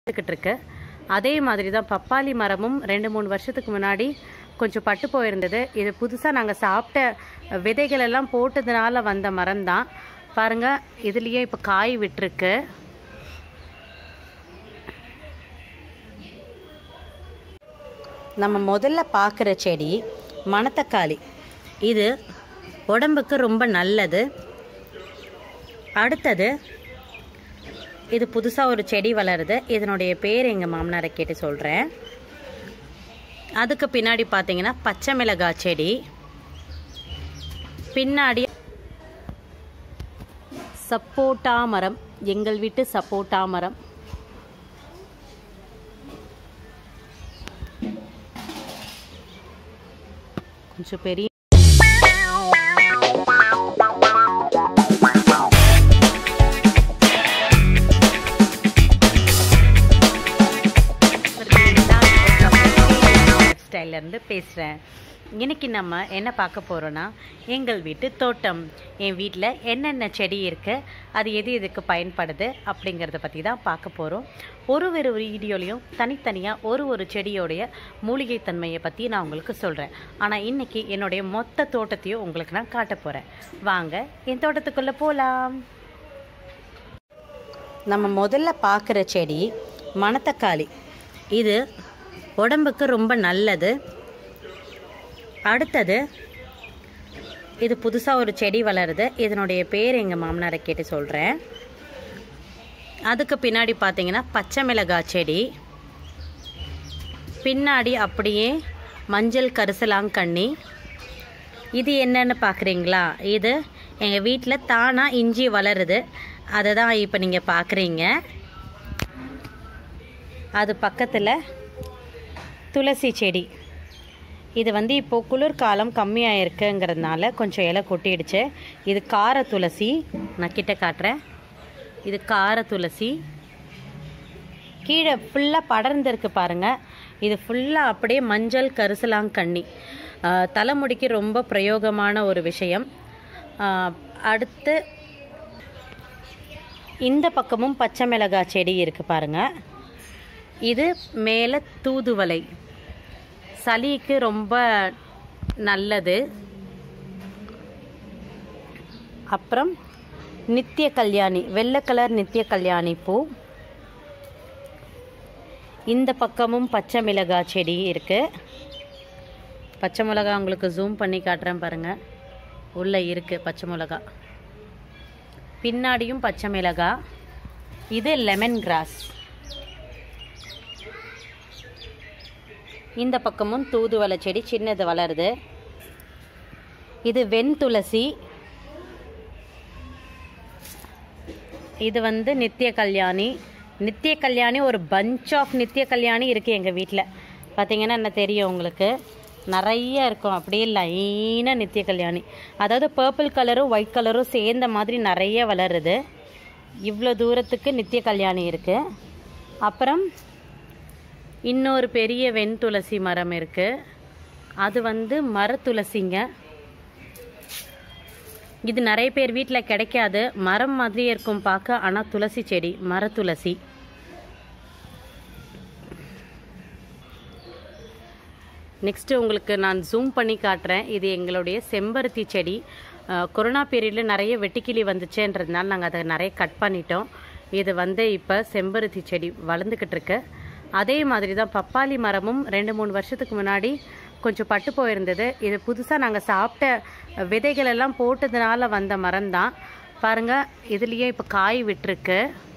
வளர்ந்துக்கிட்டு இருக்கு அதே மாதிரி தான் பப்பாளி மரமும் ரெண்டு மூணு வருஷத்துக்கு முன்னாடி கொஞ்சம் பட்டு போயிருந்தது இது புதுசாக நாங்கள் சாப்பிட்ட விதைகள் எல்லாம் போட்டதுனால வந்த மரம் தான் பாருங்க இதுலேயே இப்போ காய் விட்டுருக்கு நம்ம முதல்ல பார்க்குற செடி மணத்தக்காளி இது உடம்புக்கு ரொம்ப நல்லது அடுத்தது இது புதுசாக ஒரு செடி வளருது இதனுடைய பேர் எங்கள் மாமனாரை கேட்டு சொல்கிறேன் அதுக்கு பின்னாடி பார்த்தீங்கன்னா பச்சை மிளகாய் செடி பின்னாடி சப்போட்டா மரம் எங்கள் வீட்டு சப்போட்டா மரம் கொஞ்சம் பெரிய ஸ்டைல்லேருந்து பேசுகிறேன் இன்னைக்கு நம்ம என்ன பார்க்க போகிறோன்னா எங்கள் வீட்டு தோட்டம் என் வீட்டில் என்னென்ன செடி இருக்குது அது எது எதுக்கு பயன்படுது அப்படிங்கிறத பற்றி தான் பார்க்க போகிறோம் ஒரு ஒரு வீடியோலையும் தனித்தனியாக ஒரு ஒரு செடியோடைய மூலிகை தன்மையை பற்றி நான் உங்களுக்கு சொல்கிறேன் ஆனால் இன்னைக்கு என்னுடைய மொத்த தோட்டத்தையும் உங்களுக்கு நான் காட்ட போகிறேன் வாங்க என் தோட்டத்துக்குள்ளே போகலாம் நம்ம முதல்ல பார்க்குற செடி மணத்தக்காளி இது உடம்புக்கு ரொம்ப நல்லது அடுத்தது இது புதுசாக ஒரு செடி வளருது இதனுடைய பேர் எங்கள் மாமனாரை கேட்டு சொல்கிறேன் அதுக்கு பின்னாடி பார்த்தீங்கன்னா பச்சை மிளகாய் செடி பின்னாடி அப்படியே மஞ்சள் கரிசலாங்கண்ணி இது என்னன்னு பார்க்குறீங்களா இது எங்கள் வீட்டில் தானாக இஞ்சி வளருது அதை தான் இப்போ நீங்கள் பார்க்குறீங்க அது பக்கத்தில் துளசி செடி இது வந்து இப்போது குளிர்காலம் கம்மியாக இருக்குங்கிறதுனால கொஞ்சம் இலை கொட்டிடுச்சு இது கார துளசி நான் கிட்ட காட்டுறேன் இது கார துளசி கீழே ஃபுல்லாக படர்ந்துருக்கு பாருங்கள் இது ஃபுல்லாக அப்படியே மஞ்சள் கரிசலாங்கண்ணி ஆஹ் தலைமுடிக்கு ரொம்ப பிரயோகமான ஒரு விஷயம் ஆஹ் அடுத்து இந்த பக்கமும் பச்சை மிளகாய் செடி இருக்குது பாருங்கள் இது மேலே தூதுவளை சளிக்கு ரொம்ப நல்லது அப்புறம் நித்திய கல்யாணி வெள்ளை கலர் நித்திய கல்யாணி பூ இந்த பக்கமும் பச்சை மிளகாய் செடி இருக்குது பச்சை மிளகா உங்களுக்கு ஜூம் பண்ணி காட்டுறேன் பாருங்கள் உள்ளே இருக்குது பச்சை மிளகா பின்னாடியும் பச்சை மிளகா இது லெமன் கிராஸ் இந்த பக்கமும் தூதுவளை செடி சின்னது வளருது இது வெண்துளசி இது வந்து நித்திய கல்யாணி நித்திய கல்யாணி ஒரு பஞ்ச் ஆஃப் நித்திய கல்யாணி இருக்குது எங்கள் வீட்டில் பார்த்தீங்கன்னா என்ன தெரியும் உங்களுக்கு நிறைய இருக்கும் அப்படியே லைனாக நித்திய கல்யாணி அதாவது பர்பிள் கலரும் ஒயிட் கலரும் சேர்ந்த மாதிரி நிறைய வளருது இவ்வளோ தூரத்துக்கு நித்திய கல்யாணி இருக்குது அப்புறம் இன்னொரு பெரிய வெண்துளசி மரம் இருக்குது அது வந்து மரத்துளசிங்க இது நிறைய பேர் வீட்டில் கிடைக்காது மரம் மாதிரியே இருக்கும் பார்க்க ஆனால் துளசி செடி மரத்துளசி நெக்ஸ்ட்டு உங்களுக்கு நான் ஜூம் பண்ணி காட்டுறேன் இது எங்களுடைய செம்பருத்தி செடி அஹ், கொரோனா பீரியடில் நிறைய வெட்டுக்கிளி வந்துச்சுன்றதுனால நாங்கள் அதை நிறைய கட் பண்ணிட்டோம் இது வந்து இப்போ செம்பருத்தி செடி வளர்ந்துக்கிட்டு இருக்கு அதே மாதிரி தான் பப்பாளி மரமும் ரெண்டு மூணு வருஷத்துக்கு முன்னாடி கொஞ்சம் பட்டு போயிருந்தது இது புதுசாக நாங்கள் சாப்பிட்ட விதைகள் எல்லாம் போட்டதுனால வந்த மரம் தான் பாருங்கள் இதுலேயே இப்போ காய் விட்டுருக்கு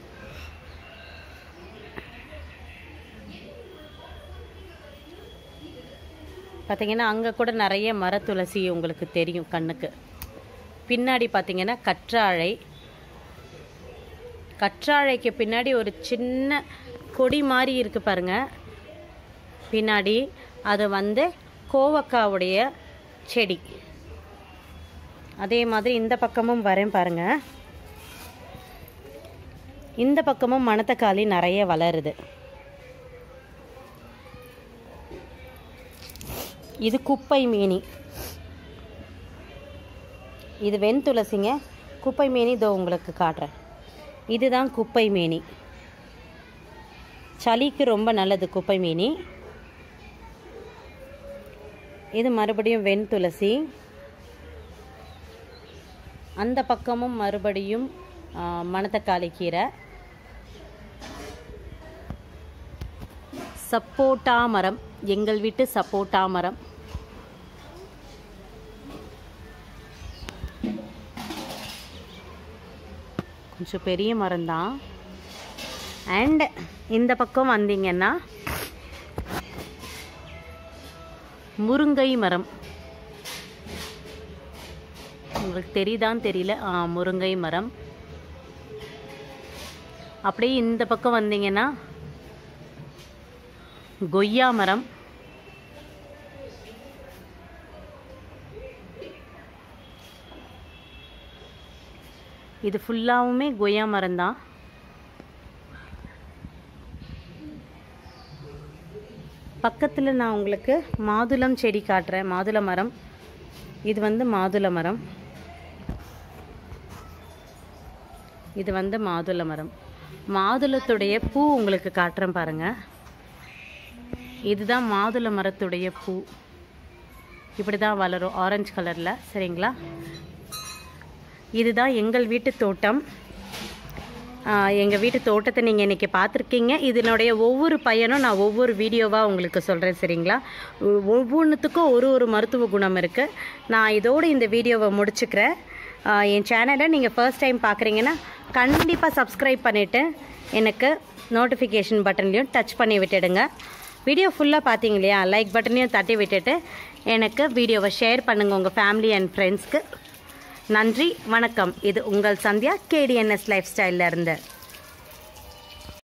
பார்த்தீங்கன்னா அங்கே கூட நிறைய மரத்துளசி உங்களுக்கு தெரியும் கண்ணுக்கு பின்னாடி பார்த்தீங்கன்னா கற்றாழை கற்றாழைக்கு பின்னாடி ஒரு சின்ன கொடி மாதிரி இருக்கு பாருங்க பின்னாடி அது வந்து கோவக்காவுடைய செடி அதே மாதிரி இந்த பக்கமும் வரேன் பாருங்க இந்த பக்கமும் மணத்தக்காளி நிறைய வளருது இது குப்பை மேனி இது வெண்துளசிங்க குப்பை மேனி இதோ உங்களுக்கு காட்டுறேன் இதுதான் குப்பை மேனி சளிக்கு ரொம்ப நல்லது குப்பை மீனி இது மறுபடியும் வெண் துளசி அந்த பக்கமும் மறுபடியும் ஆ, மணத்தக்காளி கீரை சப்போட்டா மரம் எங்கள் வீட்டு சப்போட்டா மரம் கொஞ்சம் பெரிய மரம் தான் அண்ட் இந்த பக்கம் வந்தீங்கன்னா முருங்கை மரம் உங்களுக்கு தெரியுதான்னு தெரியல ஆ முருங்கை மரம் அப்படியே இந்த பக்கம் வந்தீங்கன்னா கொய்யா மரம் இது ஃபுல்லாவுமே கொய்யா மரம் தான் பக்கத்தில் நான் உங்களுக்கு மாதுளம் செடி காட்டுறேன் மாதுளை மரம் இது வந்து மாதுளை மரம் இது வந்து மாதுளை மரம் மாதுளத்துடைய பூ உங்களுக்கு காட்டுறேன் பாருங்க இதுதான் மாதுளை மரத்துடைய பூ இப்படி தான் வளரும் ஆரஞ்சு கலரில் சரிங்களா இதுதான் எங்கள் வீட்டு தோட்டம் எங்கள் வீட்டு தோட்டத்தை நீங்கள் இன்றைக்கி பார்த்துருக்கீங்க இதனுடைய ஒவ்வொரு பையனும் நான் ஒவ்வொரு வீடியோவாக உங்களுக்கு சொல்கிறேன் சரிங்களா ஒ- ஒவ்வொன்றுத்துக்கும் ஒரு ஒரு மருத்துவ குணம் இருக்குது நான் இதோடு இந்த வீடியோவை முடிச்சுக்கிறேன் ஆஹ் என் சேனலை நீங்கள் ஃபர்ஸ்ட் டைம் பார்க்குறீங்கன்னா கண்டிப்பாக சப்ஸ்கிரைப் பண்ணிவிட்டு எனக்கு நோட்டிஃபிகேஷன் பட்டன்லையும் டச் பண்ணி விட்டுடுங்க வீடியோ ஃபுல்லாக பார்த்தீங்க இல்லையா லைக் பட்டனையும் தட்டி விட்டுட்டு எனக்கு வீடியோவை ஷேர் பண்ணுங்கள் உங்கள் ஃபேமிலி அண்ட் ஃப்ரெண்ட்ஸ்க்கு நன்றி வணக்கம் இது உங்கள் சந்தியா கேடிஎன்எஸ் லைஃப் ஸ்டைலில் இருந்து